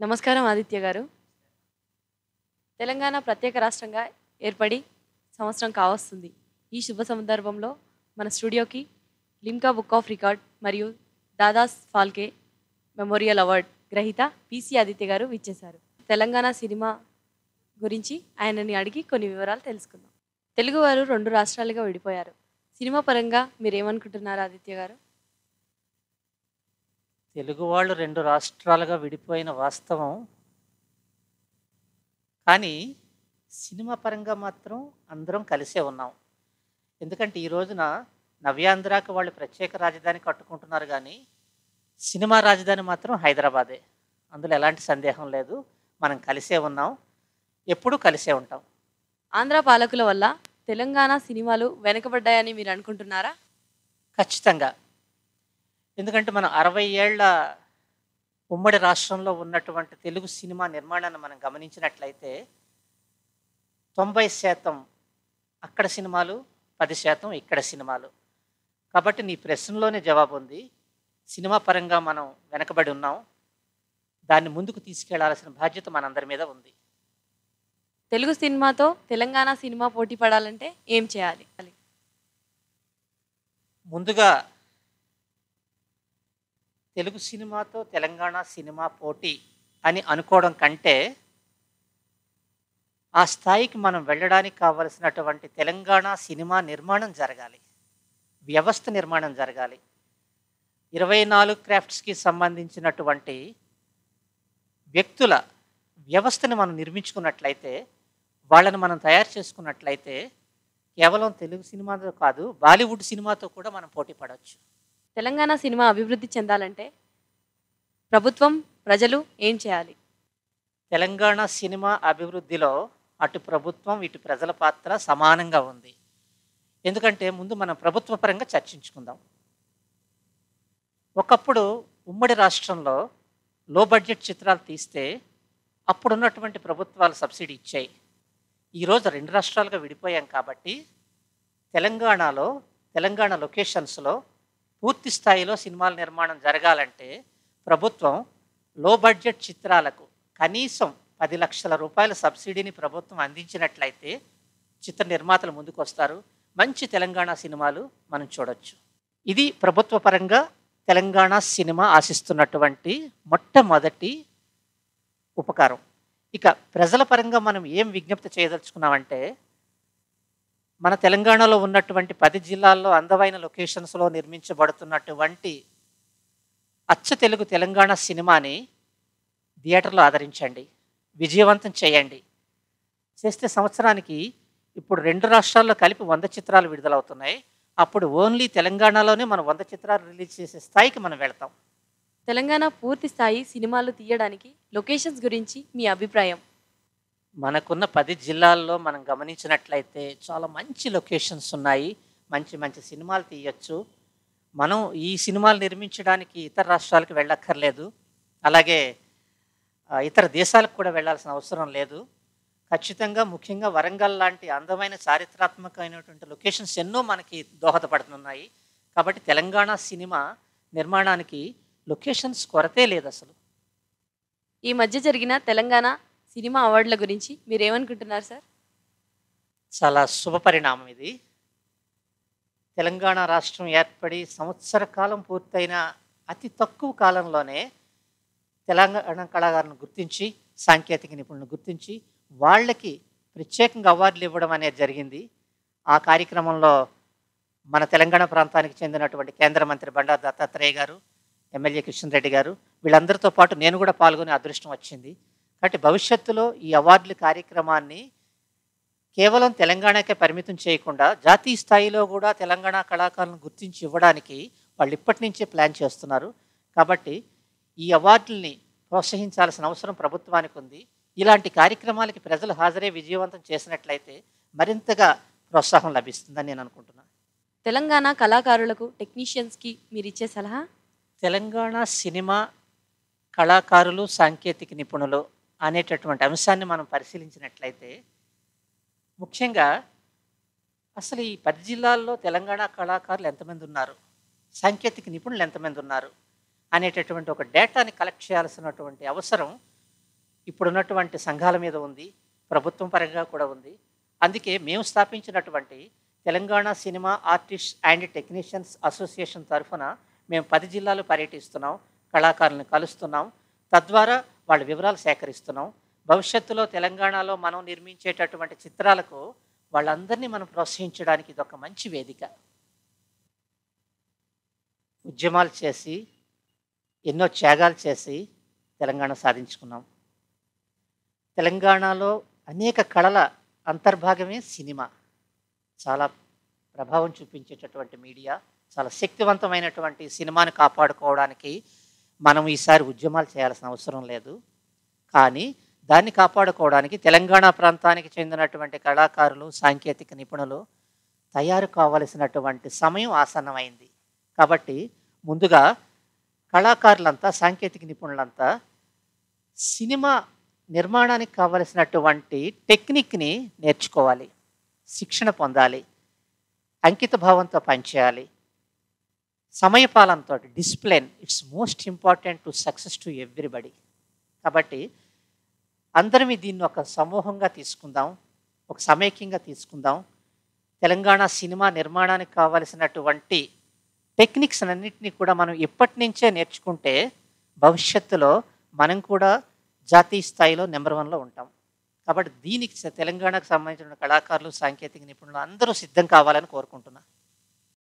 నమస్కారం ఆదిత్య గారు తెలంగాణ ప్రత్యేక రాష్ట్రంగా ఏర్పడి సంవత్సరం కావస్తుంది ఈ శుభ సందర్భంలో మన స్టూడియోకి లిమ్కా బుక్ ఆఫ్ రికార్డ్ మరియు దాదాస్ ఫాల్కే మెమోరియల్ అవార్డ్ గ్రహీత పిసి ఆదిత్య గారు విచ్చేశారు తెలంగాణ సినిమా గురించి ఆయనని అడిగి కొన్ని వివరాలు తెలుసుకుందాం తెలుగువారు రెండు రాష్ట్రాలుగా విడిపోయారు సినిమా పరంగా మీరేమనుకుంటున్నారు ఆదిత్య గారు తెలుగు వాళ్ళు రెండు రాష్ట్రాలుగా విడిపోయిన వాస్తవం కానీ సినిమా పరంగా మాత్రం అందరం కలిసే ఉన్నాం ఎందుకంటే ఈ రోజున నవ్యాంధ్రాకి వాళ్ళు ప్రత్యేక రాజధాని కట్టుకుంటున్నారు కానీ సినిమా రాజధాని మాత్రం హైదరాబాదే అందులో ఎలాంటి సందేహం లేదు మనం కలిసే ఉన్నాం ఎప్పుడూ కలిసే ఉంటాం ఆంధ్ర పాలకుల వల్ల తెలంగాణ సినిమాలు వెనుకబడ్డాయని మీరు అనుకుంటున్నారా ఖచ్చితంగా ఎందుకంటే మనం అరవై ఏళ్ల ఉమ్మడి రాష్ట్రంలో ఉన్నటువంటి తెలుగు సినిమా నిర్మాణాన్ని మనం గమనించినట్లయితే తొంభై శాతం అక్కడ సినిమాలు పది శాతం ఇక్కడ సినిమాలు కాబట్టి నీ ప్రశ్నలోనే జవాబు ఉంది సినిమా పరంగా మనం వెనకబడి ఉన్నాం దాన్ని ముందుకు తీసుకెళ్లాల్సిన బాధ్యత మనందరి మీద ఉంది తెలుగు సినిమాతో తెలంగాణ సినిమా పోటీ పడాలంటే ఏం చేయాలి ముందుగా తెలుగు సినిమాతో తెలంగాణ సినిమా పోటీ అని అనుకోవడం కంటే ఆ స్థాయికి మనం వెళ్ళడానికి కావలసినటువంటి తెలంగాణ సినిమా నిర్మాణం జరగాలి వ్యవస్థ నిర్మాణం జరగాలి ఇరవై నాలుగు క్రాఫ్ట్స్కి సంబంధించినటువంటి వ్యక్తుల వ్యవస్థని మనం నిర్మించుకున్నట్లయితే వాళ్ళని మనం తయారు చేసుకున్నట్లయితే కేవలం తెలుగు సినిమాతో కాదు బాలీవుడ్ సినిమాతో కూడా మనం పోటీ పడవచ్చు తెలంగాణ సినిమా అభివృద్ధి చెందాలంటే ప్రభుత్వం ప్రజలు ఏం చేయాలి తెలంగాణ సినిమా అభివృద్ధిలో అటు ప్రభుత్వం ఇటు ప్రజల పాత్ర సమానంగా ఉంది ఎందుకంటే ముందు మనం ప్రభుత్వ పరంగా చర్చించుకుందాం ఒకప్పుడు ఉమ్మడి రాష్ట్రంలో లో బడ్జెట్ చిత్రాలు తీస్తే అప్పుడున్నటువంటి ప్రభుత్వాలు సబ్సిడీ ఇచ్చాయి ఈరోజు రెండు రాష్ట్రాలుగా విడిపోయాం కాబట్టి తెలంగాణలో తెలంగాణ లొకేషన్స్లో పూర్తి స్థాయిలో సినిమాల నిర్మాణం జరగాలంటే ప్రభుత్వం లో బడ్జెట్ చిత్రాలకు కనీసం పది లక్షల రూపాయల సబ్సిడీని ప్రభుత్వం అందించినట్లయితే చిత్ర నిర్మాతలు ముందుకు వస్తారు మంచి తెలంగాణ సినిమాలు మనం చూడొచ్చు ఇది ప్రభుత్వ పరంగా తెలంగాణ సినిమా ఆశిస్తున్నటువంటి మొట్టమొదటి ఉపకారం ఇక ప్రజల పరంగా మనం ఏం విజ్ఞప్తి చేయదలుచుకున్నామంటే మన తెలంగాణలో ఉన్నటువంటి పది జిల్లాల్లో అందమైన లొకేషన్స్లో నిర్మించబడుతున్నటువంటి అచ్చ తెలుగు తెలంగాణ సినిమాని థియేటర్లో ఆదరించండి విజయవంతం చేయండి చేస్తే సంవత్సరానికి ఇప్పుడు రెండు రాష్ట్రాల్లో కలిపి వంద చిత్రాలు విడుదలవుతున్నాయి అప్పుడు ఓన్లీ తెలంగాణలోనే మనం వంద చిత్రాలు రిలీజ్ చేసే స్థాయికి మనం వెళ్తాం తెలంగాణ పూర్తి స్థాయి సినిమాలు తీయడానికి లొకేషన్స్ గురించి మీ అభిప్రాయం మనకున్న పది జిల్లాల్లో మనం గమనించినట్లయితే చాలా మంచి లొకేషన్స్ ఉన్నాయి మంచి మంచి సినిమాలు తీయచ్చు మనం ఈ సినిమాలు నిర్మించడానికి ఇతర రాష్ట్రాలకు వెళ్ళక్కర్లేదు అలాగే ఆ, ఇతర దేశాలకు కూడా వెళ్ళాల్సిన అవసరం లేదు ఖచ్చితంగా ముఖ్యంగా వరంగల్ లాంటి అందమైన చారిత్రాత్మకమైనటువంటి లొకేషన్స్ ఎన్నో మనకి దోహదపడుతున్నాయి కాబట్టి తెలంగాణ సినిమా నిర్మాణానికి లొకేషన్స్ కొరతే లేదు అసలు ఈ మధ్య జరిగిన తెలంగాణ సినిమా అవార్డుల గురించి మీరేమనుకుంటున్నారు సార్ చాలా శుభ పరిణామం ఇది తెలంగాణ రాష్ట్రం ఏర్పడి సంవత్సర కాలం పూర్తయిన అతి తక్కువ కాలంలోనే తెలంగాణ కళాకారులను గుర్తించి సాంకేతిక నిపుణులను గుర్తించి వాళ్ళకి ప్రత్యేకంగా అవార్డులు ఇవ్వడం అనేది జరిగింది ఆ కార్యక్రమంలో మన తెలంగాణ ప్రాంతానికి చెందినటువంటి కేంద్ర మంత్రి బండారు దత్తాత్రేయ గారు ఎమ్మెల్యే కిషన్ రెడ్డి గారు వీళ్ళందరితో పాటు నేను కూడా పాల్గొనే అదృష్టం వచ్చింది కాబట్టి భవిష్యత్తులో ఈ అవార్డుల కార్యక్రమాన్ని కేవలం తెలంగాణకే పరిమితం చేయకుండా జాతీయ స్థాయిలో కూడా తెలంగాణ కళాకారులను గుర్తించి ఇవ్వడానికి వాళ్ళు ఇప్పటి నుంచే ప్లాన్ చేస్తున్నారు కాబట్టి ఈ అవార్డుల్ని ప్రోత్సహించాల్సిన అవసరం ప్రభుత్వానికి ఉంది ఇలాంటి కార్యక్రమాలకి ప్రజలు హాజరై విజయవంతం చేసినట్లయితే మరింతగా ప్రోత్సాహం లభిస్తుందని నేను అనుకుంటున్నాను తెలంగాణ కళాకారులకు టెక్నీషియన్స్కి మీరు ఇచ్చే సలహా తెలంగాణ సినిమా కళాకారులు సాంకేతిక నిపుణులు అనేటటువంటి అంశాన్ని మనం పరిశీలించినట్లయితే ముఖ్యంగా అసలు ఈ పది జిల్లాల్లో తెలంగాణ కళాకారులు ఎంతమంది ఉన్నారు సాంకేతిక నిపుణులు ఎంతమంది ఉన్నారు అనేటటువంటి ఒక డేటాని కలెక్ట్ చేయాల్సినటువంటి అవసరం ఇప్పుడున్నటువంటి సంఘాల మీద ఉంది ప్రభుత్వం పరంగా కూడా ఉంది అందుకే మేము స్థాపించినటువంటి Telangana cinema artist and technicians association తరఫున మేము పది జిల్లాలు పర్యటిస్తున్నాం కళాకారులను కలుస్తున్నాం తద్వారా వాళ్ళ వివరాలు సేకరిస్తున్నాం భవిష్యత్తులో తెలంగాణలో మనం నిర్మించేటటువంటి చిత్రాలకు వాళ్ళందరినీ మనం ప్రోత్సహించడానికి ఇది ఒక మంచి వేదిక ఉద్యమాలు చేసి ఎన్నో త్యాగాలు చేసి తెలంగాణ సాధించుకున్నాం తెలంగాణలో అనేక కళల అంతర్భాగమే సినిమా చాలా ప్రభావం చూపించేటటువంటి మీడియా చాలా శక్తివంతమైనటువంటి సినిమాని కాపాడుకోవడానికి మనం ఈసారి ఉద్యమాలు చేయాల్సిన అవసరం లేదు కానీ దాన్ని కాపాడుకోవడానికి తెలంగాణ ప్రాంతానికి చెందినటువంటి కళాకారులు సాంకేతిక నిపుణులు తయారు కావలసినటువంటి సమయం ఆసన్నమైంది కాబట్టి ముందుగా కళాకారులంతా సాంకేతిక నిపుణులంతా సినిమా నిర్మాణానికి కావలసినటువంటి టెక్నిక్ని నేర్చుకోవాలి శిక్షణ పొందాలి అంకిత భావంతో పనిచేయాలి సమయపాలనతో discipline it's most important to success to everybody కాబట్టి అందరం దీన్ని ఒక సమూహంగా తీసుకుందాం ఒక సమైక్యంగా తీసుకుందాం తెలంగాణ సినిమా నిర్మాణానికి కావలసినటువంటి టెక్నిక్స్ అన్నింటినీ కూడా మనం ఇప్పటి నుంచే నేర్చుకుంటే భవిష్యత్తులో మనం కూడా జాతీయ స్థాయిలో నెంబర్ వన్లో ఉంటాం కాబట్టి దీనికి తెలంగాణకు సంబంధించిన కళాకారులు సాంకేతిక నిపుణులు అందరూ సిద్ధం కావాలని కోరుకుంటున్నాను